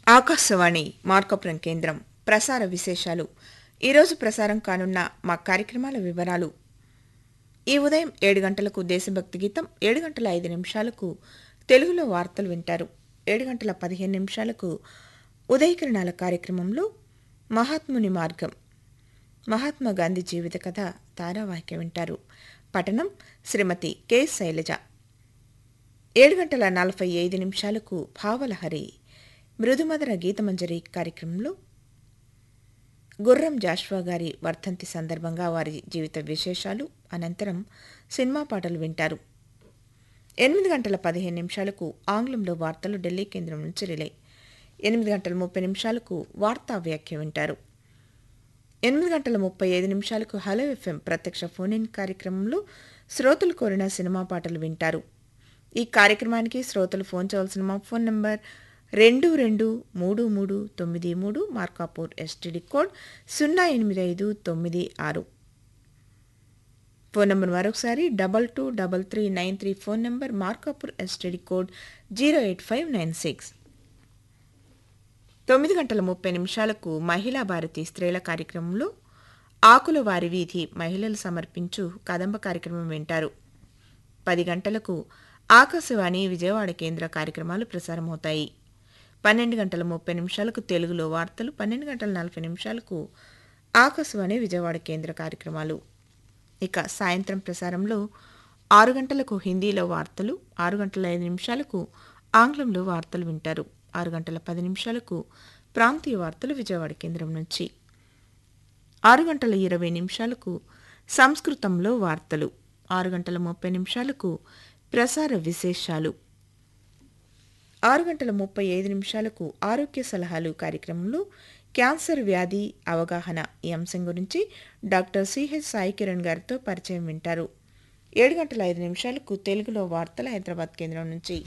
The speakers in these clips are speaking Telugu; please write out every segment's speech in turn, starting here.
ఆకాశవాణి మార్కపురం కేంద్రం ప్రసార విశేషాలు ఈరోజు ప్రసారం కానున్న మా కార్యక్రమాల వివరాలు ఈ ఉదయం ఏడు గంటలకు దేశభక్తి గీతం ఏడు గంటల ఐదు నిమిషాలకు తెలుగులో వార్తలు వింటారు ఏడు గంటల పదిహేను నిమిషాలకు ఉదయకిరణాల కార్యక్రమంలో మహాత్ముని మార్గం మహాత్మా గాంధీ జీవిత కథ ధారావాహిక వింటారు పఠనం శ్రీమతి కె శైలజ ఏడు గంటల నలభై ఐదు నిమిషాలకు భావలహరి మృదుమధుర గీతమంజరి కార్యక్రమంలో గుర్రం జాష్వా గారి వర్ధంతి సందర్భంగా వారి జీవిత విశేషాలు అనంతరం సినిమా పాటలు వింటారు ఎనిమిది గంటల పదిహేను నిమిషాలకు ఆంగ్లంలో వార్తలు ఢిల్లీ కేంద్రం నుంచి రిలే ఎనిమిది గంటల ముప్పై నిమిషాలకు వార్తా వ్యాఖ్య వింటారు ఎనిమిది గంటల ముప్పై ఐదు నిమిషాలకు హలో ఎఫ్ఎం ప్రత్యక్ష ఫోన్ ఇన్ కార్యక్రమంలో శ్రోతలు కోరిన సినిమా పాటలు వింటారు ఈ కార్యక్రమానికి శ్రోతలు ఫోన్ చేయవలసిన మా ఫోన్ నంబర్ రెండు రెండు మూడు మూడు తొమ్మిది మూడు మార్కాపూర్ ఎస్టీడీ కోడ్ సున్నా ఎనిమిది ఐదు తొమ్మిది ఆరు ఫోన్ నంబర్ మరొకసారి double two double three nine three phone number Markapur STD code zero eight five nine six తొమ్మిది గంటల ముప్పై నిమిషాలకు మహిళా భారతి స్త్రీల కార్యక్రమంలో ఆకుల వారి వీధి మహిళలు సమర్పించు కదంబ కార్యక్రమం వింటారు పది గంటలకు ఆకాశవాణి విజయవాడ కేంద్ర కార్యక్రమాలు ప్రసారమవుతాయి పన్నెండు గంటల ముప్పై నిమిషాలకు తెలుగులో వార్తలు పన్నెండు గంటల నలభై నిమిషాలకు ఆకాశవాణి విజయవాడ కేంద్ర కార్యక్రమాలు ఇక సాయంత్రం ప్రసారంలో ఆరు గంటలకు హిందీలో వార్తలు ఆరు గంటల ఐదు నిమిషాలకు ఆంగ్లంలో వార్తలు వింటారు ఆరు గంటల పది నిమిషాలకు ప్రాంతీయ వార్తలు విజయవాడ కేంద్రం నుంచి ఆరు గంటల ఇరవై నిమిషాలకు సంస్కృతంలో వార్తలు ఆరు గంటల ముప్పై నిమిషాలకు ప్రసార విశేషాలు ఆరు గంటల ముప్పై ఐదు నిమిషాలకు ఆరోగ్య సలహాలు కార్యక్రమంలో క్యాన్సర్ వ్యాధి అవగాహన ఈ అంశం గురించి డాక్టర్ సిహెచ్ సాయి కిరణ్ గారితో పరిచయం వింటారు ఏడు గంటల ఐదు నిమిషాలకు తెలుగులో వార్తలు హైదరాబాద్ కేంద్రం నుంచి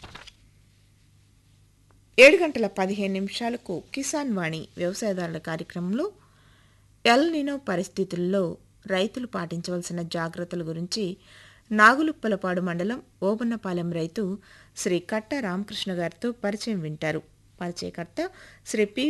ఏడు గంటల పదిహేను నిమిషాలకు కిసాన్ వాణి వ్యవసాయదారుల కార్యక్రమంలో ఎల్ నినో పరిస్థితుల్లో రైతులు పాటించవలసిన జాగ్రత్తల గురించి నాగులుప్పలపాడు మండలం ఓబన్నపాలెం రైతు శ్రీ కట్ట రామకృష్ణ గారితో పరిచయం వింటారు పరిచయకర్త శ్రీ పి